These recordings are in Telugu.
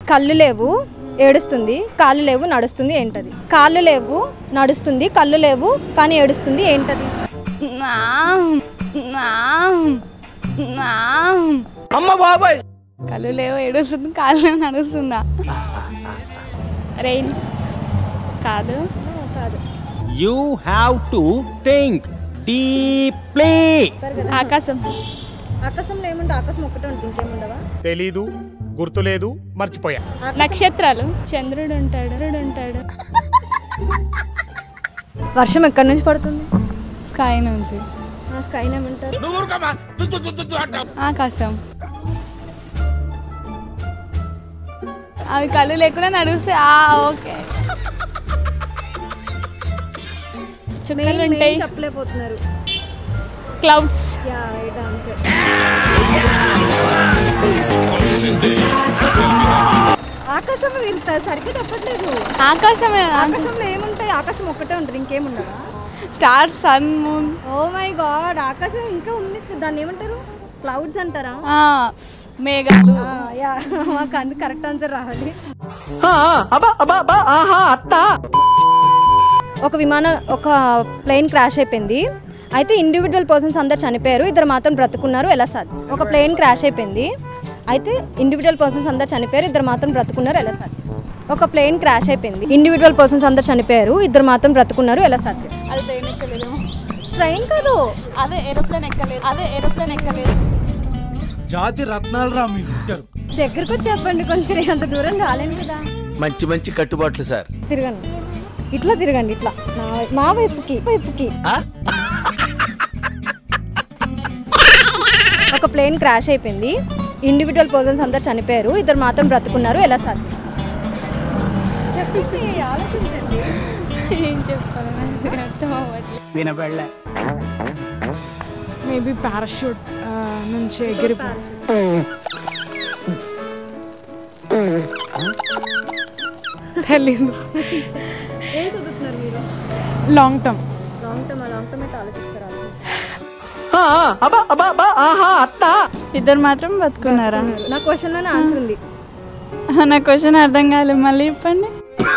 కళ్ళు లేవు ఏడుస్తుంది కాళ్ళు లేవు నడుస్తుంది ఏంటది కాళ్ళు లేవు నడుస్తుంది కళ్ళు లేవు కానీ ఏడుస్తుంది ఏంటది కళ్ళు లేవు ఏడుస్తుంది కాళ్ళు నడుస్తుందా రెయిన్ కాదు కాదు you have to think deeply ఆకాశం ఆకాశంలో ఏముంటే ఆకాశం ఒక్కటే ఉంటుంది ఇంకేముండవా తెలీదు గుర్తులేదు మర్చిపోయా నక్షత్రాలు చంద్రుడు ఉంటాడు చంద్రుడు ఉంటాడు వర్షం ఎక్కడి నుంచి పడుతుంది స్కై నుంచి ఆ స్కై ఏమంటారు ఆకాశం అవి కళ్ళు లేకుండా నడుస్తే ఆ ఓకే చుక్కలు Main- main ఉంటాయి చెప్పలేకపోతున్నారు క్లౌడ్స్ యా రైట్ ఆన్సర్ ఆకాశం మీరు త- సరిగ్గా చెప్పట్లేదు ఆకాశమే ఆకాశంలో ఏముంటాయి ఆకాశం ఒక్కటే ఉంటుంది ఇంకేముండవా star sun moon oh my God ఆకాశం ఇంకా ఉంది దాన్ని ఏమంటారు క్లౌడ్స్ అంటారా మేఘాలు ఆ, యా మాకు అన్ని కరెక్ట్ ఆన్సర్ రావాలి ఒక విమానం ఒక ప్లేన్ క్రాష్ అయిపోయింది అయితే ఇండివిజువల్ పర్సన్స్ అందరు చనిపోయారు ఇద్దరు మాత్రం బ్రతుకున్నారు ఎలా సాధ్యం ఒక ప్లేన్ క్రాష్ అయిపోయింది అయితే ఇండివిజువల్ పర్సన్స్ అందరు చనిపోయారు ఇద్దరు మాత్రం బ్రతుకున్నారు ఎలా సాధ్యం ఒక ప్లేన్ క్రాష్ అయిపోయింది ఇండివిజువల్ పర్సన్స్ అందరు చనిపోయారు ఇద్దరు మాత్రం బ్రతుకున్నారు ఎలా సాధ్యం అది ట్రైన్ ఎక్కలేదు ట్రైన్ కాదు అదే ఏరోప్లేన్ ఎక్కలేదు అదే ఏరోప్లేన్ ఎక్కలేదు జాతి రత్నాలు రా మీ బిడ్డలు దగ్గరకు వచ్చి చెప్పండి కొంచెం అంత దూరం రాలేను కదా మంచి మంచి కట్టుబాట్లు సార్ తిరగండి ఇట్లా తిరగండి ఇట్లా నా వై- మా వైపుకి వైపుకి ఒక ప్లేన్ క్రాష్ అయిపోయింది ఇండివిజువల్ పర్సన్స్ అందరు చనిపోయారు ఇద్దరు మాత్రం బ్రతుకున్నారు ఎలా సాధ్యం చెప్పండి ఆలోచించండి ఏం చెప్పాలి నాకు అర్థం అవ్వట్లేదు మేబీ పారాషూట్ నుంచి ఎగిరిపో తెలీదు ఏం చదువుతున్నారు మీరు long term long term long term అయితే ఆలోచిస్తారు ఇద్దరు మాత్రం బతుకున్నారా నా క్వశ్చన్లోనే ఆన్సర్ ఉంది నా క్వశ్చన్ అర్థం కాలేదు మళ్ళీ చెప్పండి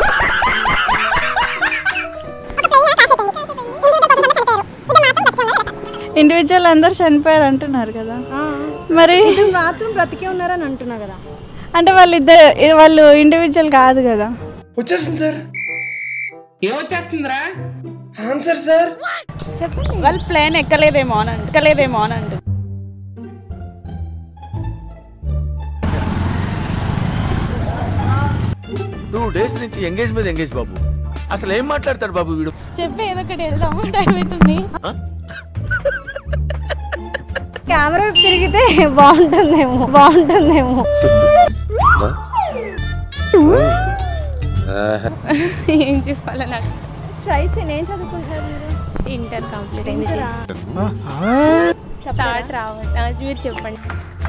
ఇండివిజువల్ అందరు చనిపోయారు అంటున్నారు కదా ఆ, మరి ఇద్దరు మాత్రం బ్రతికే ఉన్నారని అంటున్నా కదా అంటే వాళ్ళు ఇద్దరు వాళ్ళు ఇండివిజువల్ కాదు కదా వచ్చేస్తుంది సార్ ఏమొచ్చేస్తుందిరా ఆన్సర్ సార్ చెప్పండి వాళ్ళు ప్లేన్ ఎక్కలేదేమో అని అంట ఎక్కలేదేమో అని అంట టూ డేస్ నుంచి ఎంగేజ్ మీద ఎంగేజ్ బాబు అసలు ఏం మాట్లాడతాడు బాబు వీడు చెప్పి ఏదో ఒకటి వెళ్దాము టైం అవుతుంది కెమెరా వైపు తిరిగితే బాగుంటుందేమో బాగుంటుందేమో ఏం చెప్పాలి నాకు ట్రై చేయండి ఏం చదువుకుంటున్నారు మీరు ఇంటర్ కంప్లీట్ అయింది ఇంటరా? థర్డ్ రావట్లేదు అది మీరు చెప్పండి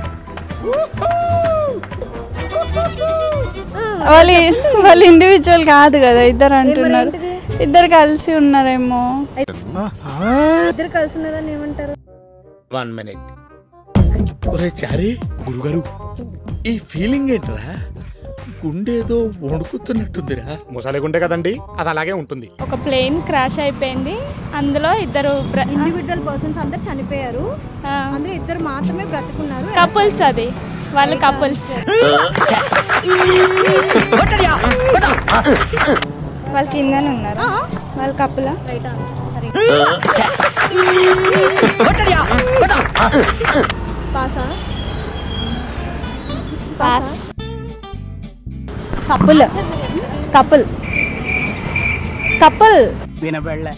వాళ్ళు వాళ్ళు ఇండివిజువల్ కాదు కదా ఇద్దరు మరి అంటున్నారు ఏంటిది? ఇద్దరు కలిసి ఉన్నారేమో ఇద్దరు కలిసి ఉన్నారని ఏమంటారు వన్ మినిట్ ఒరే చారీ గురుగారు ఈ ఫీలింగ్ ఏంట్రా గుండేదో వణుకుతున్నట్టుందిరా ముసలిగుండే కదండి అది అలాగే ఉంటుంది ఒక ప్లేన్ క్రాష్ అయిపోయింది అందులో ఇద్దరు ఇండివిజువల్ పర్సన్స్ అందరు చనిపోయారు అందులో ఇద్దరు మాత్రమే బ్రతుకున్నారు కపుల్స్ అది వాళ్ళు కపుల్స్ వాళ్ళు కిందనే ఉన్నారు వాళ్ళు కప్పుల రైట్ పాసా పాస్ కపుల్ కపుల్ కపుల్ వినబడలే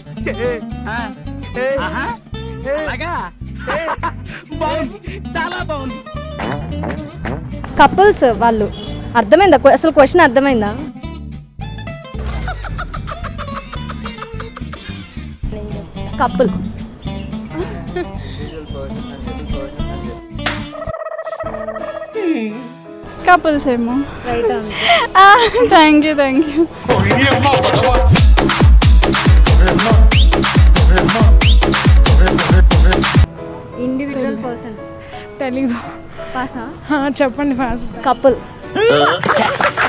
అలాగా బాగుంది చాలా బాగుంది కపుల్స్ వాళ్ళు అర్థమైందా క్వ- అసలు క్వశ్చన్ అర్థమైందా కపుల్ కపుల్స్ ఏమో right thank you thank you individual persons తెలీదు పాసా ఆ, చెప్పండి ఫాస్ట్ కపుల్